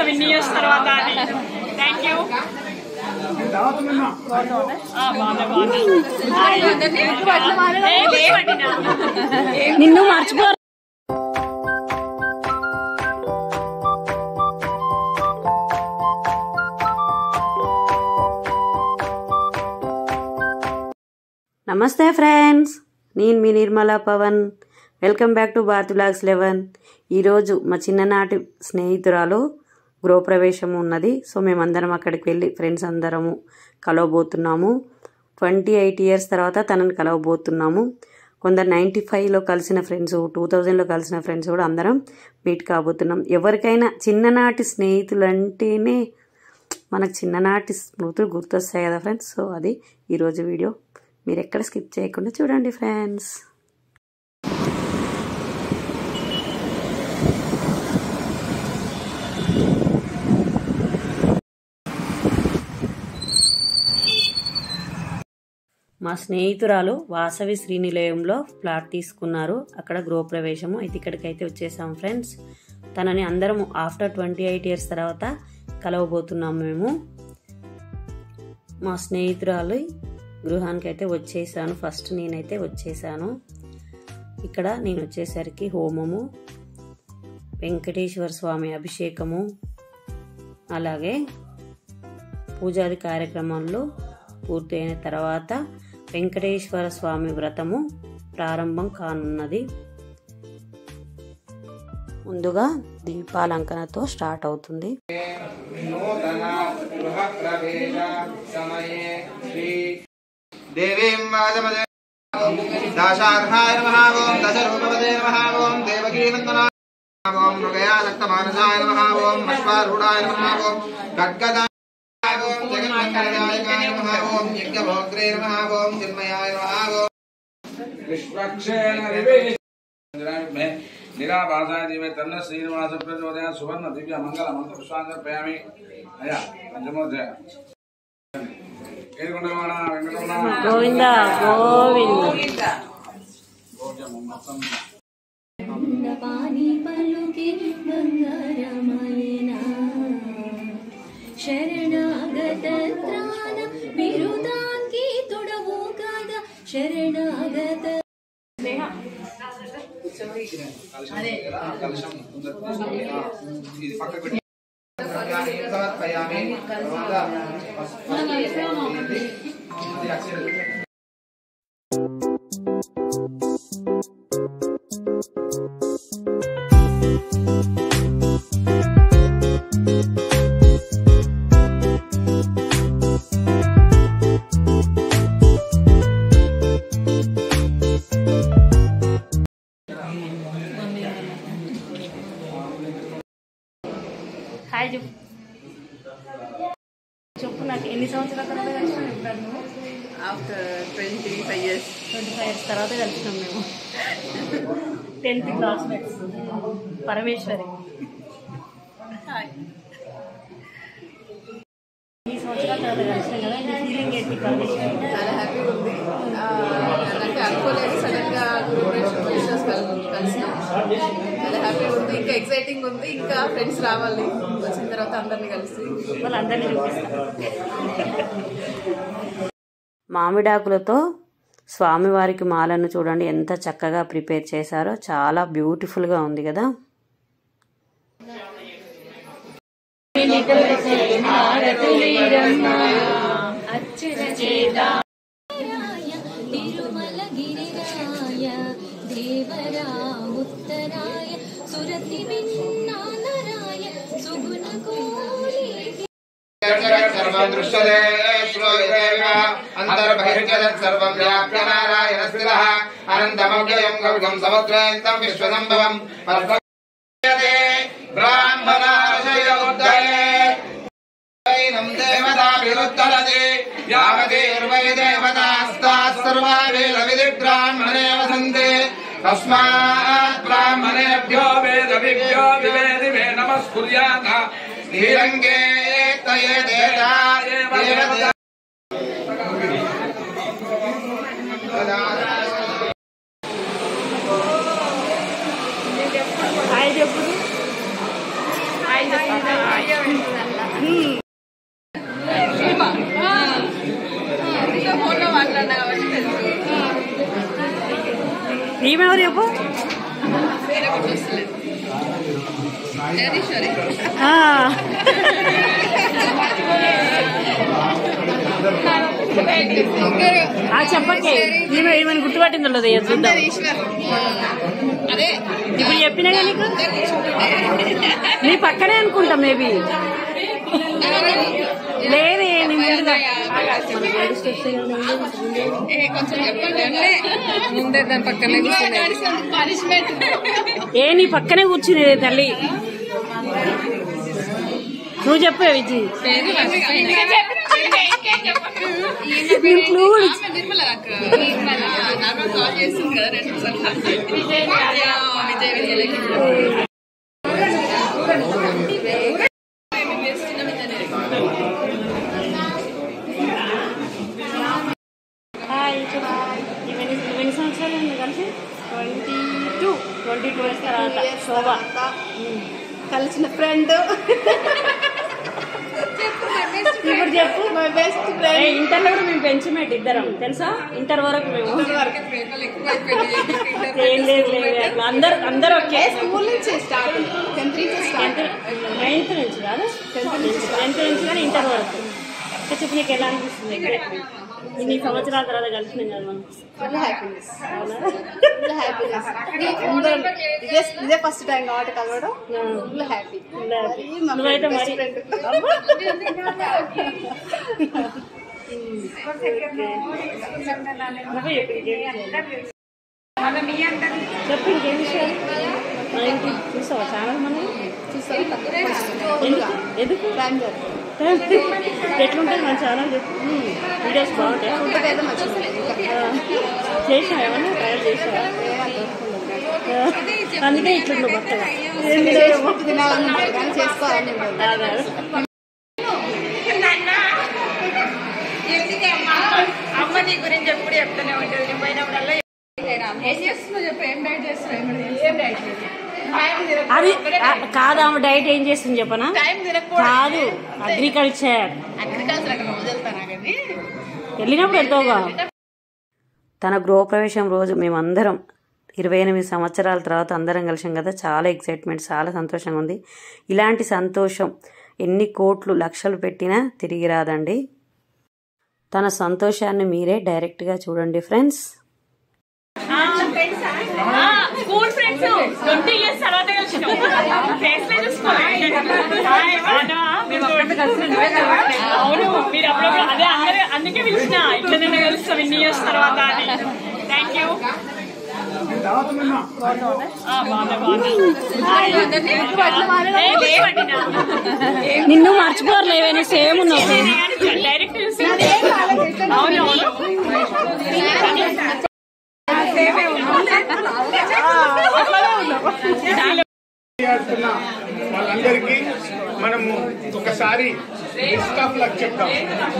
అవి నీ ఇయర్స్ తర్వాత అని థ్యాంక్ యూ నిన్ను మర్చిపో నమస్తే ఫ్రెండ్స్ నేను మీ Nirmala Pavan welcome back to Bharat blogs eleven ఈరోజు మా చిన్ననాటి స్నేహితురాలు గృహప్రవేశం ఉన్నది సో మేమందరం అక్కడికి వెళ్ళి ఫ్రెండ్స్ అందరము కలవబోతున్నాము ట్వంటీ ఎయిట్ ఇయర్స్ తర్వాత తనని కలవబోతున్నాము కొందరు నైంటీ ఫైవ్లో కలిసిన ఫ్రెండ్స్ టూ థౌజండ్లో కలిసిన ఫ్రెండ్స్ కూడా అందరం మీట్ కాబోతున్నాం ఎవరికైనా చిన్ననాటి స్నేహితులు అంటేనే మనకు చిన్ననాటి స్మృతులు గుర్తొస్తాయి కదా ఫ్రెండ్స్ సో అది ఈరోజు వీడియో మీరు ఎక్కడ స్కిప్ చేయకుండా చూడండి ఫ్రెండ్స్ మా స్నేహితురాలు వాసవి శ్రీనిలయంలో ఫ్లాట్ తీసుకున్నారు అక్కడ గృహప్రవేశము అయితే ఇక్కడికైతే వచ్చేసాం ఫ్రెండ్స్ తనని అందరము ఆఫ్టర్ ట్వంటీ ఎయిట్ ఇయర్స్ తర్వాత కలవబోతున్నాం మేము మా స్నేహితురాలు గృహానికి అయితే వచ్చేసాను ఫస్ట్ నేనైతే వచ్చేసాను ఇక్కడ నేను వచ్చేసరికి హోమము వెంకటేశ్వర స్వామి అభిషేకము అలాగే పూజాది కార్యక్రమాల్లో పూర్తయిన తర్వాత వెంకటేశ్వర స్వామి వ్రతము ప్రారంభం కానున్నది ముందుగా దీపాలంకనతో స్టార్ట్ అవుతుంది నూతన గృహప్రవేశ సమయే శ్రీ దేవీం వాజమదే దాశార్హాయ నమః ఓం దశరూపవదే నమః ఓం దేవకీనందనా ఓం మృగయాసక్తమానసాయ నమః ఓం అశ్వారూఢాయ నమః ఓం ఖడ్గదా ఓం జగన్మంగళదాయకాయ నమః ఓం యజ్ఞభోగ్రే నమః ఓం చిన్మయాయ నమః ఓం विश्वक्षेण विवेश में निराभासाय दिवे तन्न श्रीनिवास प्रचोदय सुवर्ण दिव्य मंगल मंत्र पुष्पांजलि अया पंचमोदय ఏడుకొండవాడ వెంకటరమణ గోవింద గోవింద పాని పలుకి బంగారమయనా శరణాగత త్రాణ బిరుదాంకి తొడవు కదా శరణాగత కలశం ఇది పక్కకు పెట్టి సమర్పయామి అది అక్షర హాయ్ చెప్పు చెప్పు నాకు ఎన్ని సంవత్సరాల తర్వాత కలిసినాం ఎప్పుడు నువ్వు after twenty five years twenty five years తర్వాత కలిసినాం మేము టెన్త్ క్లాస్మేట్స్ పరమేశ్వరి ఈ సంవత్సరాల తర్వాత కలిసినాం కదా నీ ఫీలింగ్ ఏంటి పరమేశ్వరి చాలా హ్యాపీగా ఉంది ఆ, నాకు అనుకోలేదు సడన్ గా విషయాస్ కలిసినాం చాలా హ్యాపీగా ఉంది ఇంకా ఎక్సైటింగ్ ఉంది ఇంకా ఫ్రెండ్స్ రావాలి వచ్చిన తర్వాత అందరిని కలిసి వాళ్ళందరినీ చూపిస్తాను మామిడాకులతో స్వామివారికి మాలను చూడండి ఎంత చక్కగా ప్రిపేర్ చేశారో చాలా బ్యూటిఫుల్గా ఉంది కదా తిరుమల గిరిరాయ దేవరా ఉత్తరాయ సురతి విన్నానరాయ సుగుణ కోరి సర్వం దృశ్యతే శ్రోయదేవ అంతర్బహిర్జగత్ సర్వం వ్యాప్య నారాయణ స్థిరః అనంతమవ్యయం గౌగం సముద్రేంతం విశ్వసంభవం పద్మయతే బ్రాహ్మణార్షయ ఉద్దయే వైనం దేవతాభిరుద్ధరతి యావతీర్వై దేవతాస్తాः సర్వా వేదవిధి బ్రాహ్మణే వసन्ति తస్మాత్ బ్రాహ్మణేభ్యో వేద విభ్యో వివేది మే నమస్కుర్యాత శ్రీరంగే తయే దేవతా దేవతా హాయ్ చెప్పు హాయ్ చెప్పు ఫోన్ లో మాట్లాడినా కాబట్టి తెలుసు ఈమెవరు చెప్పు వేరే గుర్తొస్తలేదు జగదీశ్వరి ఆ, ఆ చెప్పకే ఈమె ఈమెను గుర్తుపట్టిందో లేదో ఏదో చూద్దాం ఈశ్వర్ అదే ఇప్పుడు చెప్పినా కానీ నీ పక్కనే అనుకుంటా మేబీ లేదే నీ ముందుగా ఏ, కొంచెం చెప్పండి అంటే ముందే దాని పక్కనే పనిష్మెంట్ ఏ నీ పక్కనే కూర్చుని తల్లి నువ్వు చెప్పే విజయ్ నిర్మల నార్మల్ కాల్ చేస్తుంది కదా రెండు సార్లు విజయ్ విజయ్ హాయ్ ఎన్ని ఎన్ని సంవత్సరాలు ఉంది కలిసి twenty two twenty two years తర్వాత శోభ కలిసిన ఫ్రెండ్ ఇప్పుడు చెప్పు మై బెస్ట్ ఏ, ఫ్రెండ్ ఇంటర్లో కూడా మేము పెంచమేట్ ఇద్దరం తెలుసా ఇంటర్ వరకు మేము ఏం లేదు లేదు అట్లా అందరు అందరు ఒకే స్కూల్ నుంచి స్టార్ట్ టెన్త్ నుంచి స్టార్ట్ నైన్త్ నుంచి కాదు టెన్త్ నుంచి కానీ ఇంటర్ వరకు ఇంకా చెప్పు నీకు ఎలా అనిపిస్తుంది ఇన్ని సంవత్సరాల తర్వాత కలిసినాం కదా మనం ఫుల్ హ్యాపీనెస్ ఫుల్ హ్యాపీనెస్ అందరం ఇదే ఇదే ఫస్ట్ టైం కాబట్టి కలవడం ఫుల్ హ్యాపీ నువ్వైతే మరి నువ్వే చెప్పు ఇంకేం విషయాలు. చెప్పు ఇంకేం విషయాలు మన ఇంటి చూసావా ఛానల్ మనం చూసారు ఎందుకు ఎందుకు ఎట్లుంటుంది మన ఛానల్ చెప్పు వీడియోస్ బాగుంటాయి ఉంటుందైతే మంచిగా చేసినా ఏమన్నా ట్రయల్ చేసావా అందుకే ఇట్లుండు బట్టగా తినాలని ఉంటుంది కానీ చేసుకోవాలని ఉండదు అమ్మ నీ గురించి ఎప్పుడు చెప్తూనే ఉంటుంది నేను పోయినప్పుడల్లా ఏం చేస్తున్నావు చెప్పు ఏం డైట్ చేస్తున్నావు ఏం డైట్ అది ఆ, కాదు ఆమె డైట్ ఏం చేస్తుంది చెప్పనా టైం తినకపోవడం కాదు అగ్రికల్చర్ అగ్రికల్చర్ అక్కడ వదులుతానా కానీ వెళ్ళినప్పుడు వెళ్తావుగా తన గృహప్రవేశం రోజు మేమందరం ఇరవై ఎనిమిది సంవత్సరాల తర్వాత అందరం కలిసాం కదా చాలా ఎక్సైట్మెంట్ చాలా సంతోషంగా ఉంది ఇలాంటి సంతోషం ఎన్ని కోట్లు లక్షలు పెట్టినా తిరిగి రాదండి తన సంతోషాన్ని మీరే డైరెక్ట్గా చూడండి friends school friends twenty years తర్వాత కలిసినాం ఫేస్ లో చూసుకోవాలి హాయ్, బాగున్నావా? అవును మీరు అప్పుడప్పుడు అదే అందరూ అందుకే పిలిచిన ఇట్లా నిన్న కలుస్తాం ఇన్ని ఇయర్స్ తర్వాత అని థ్యాంక్ యూ నిన్ను మర్చిపోరు లేవని సేమ్ ఉన్నావు డైరెక్ట్ చూసి అవును అవును ఆడుతున్న వాళ్ళందరికీ మనము ఒకసారి బెస్ట్ ఆఫ్ లక్ చెప్తాం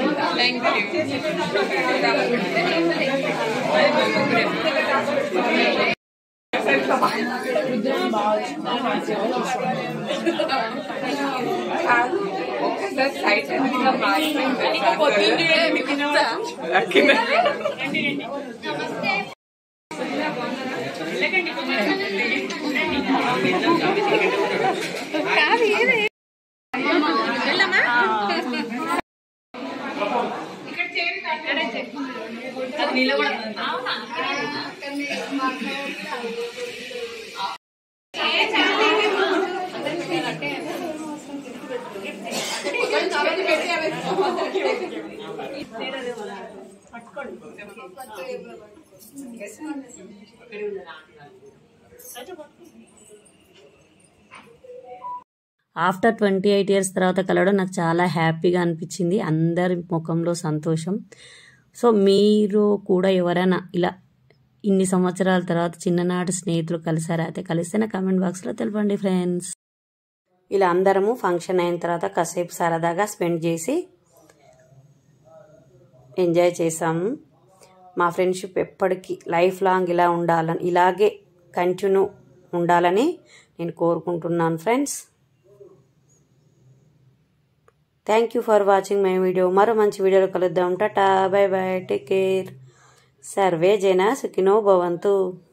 ఆఫ్టర్ ట్వంటీ ఎయిట్ ఇయర్స్ తర్వాత కలవడం నాకు చాలా హ్యాపీగా అనిపించింది అందరి ముఖంలో సంతోషం సో మీరు కూడా ఎవరైనా ఇలా ఇన్ని సంవత్సరాల తర్వాత చిన్ననాటి స్నేహితులు కలిసారా అయితే కలిస్తే నా కమెంట్ బాక్స్లో తెలపండి ఫ్రెండ్స్ ఇలా అందరము ఫంక్షన్ అయిన తర్వాత కాసేపు సరదాగా స్పెండ్ చేసి ఎంజాయ్ చేసాము మా ఫ్రెండ్షిప్ ఎప్పటికీ లైఫ్ లాంగ్ ఇలా ఉండాలని ఇలాగే కంటిన్యూ ఉండాలని నేను కోరుకుంటున్నాను friends thank you for watching my video మరో మంచి వీడియోలో కలుద్దాం tata bye bye take care సర్వే జన సుఖినో భవంతు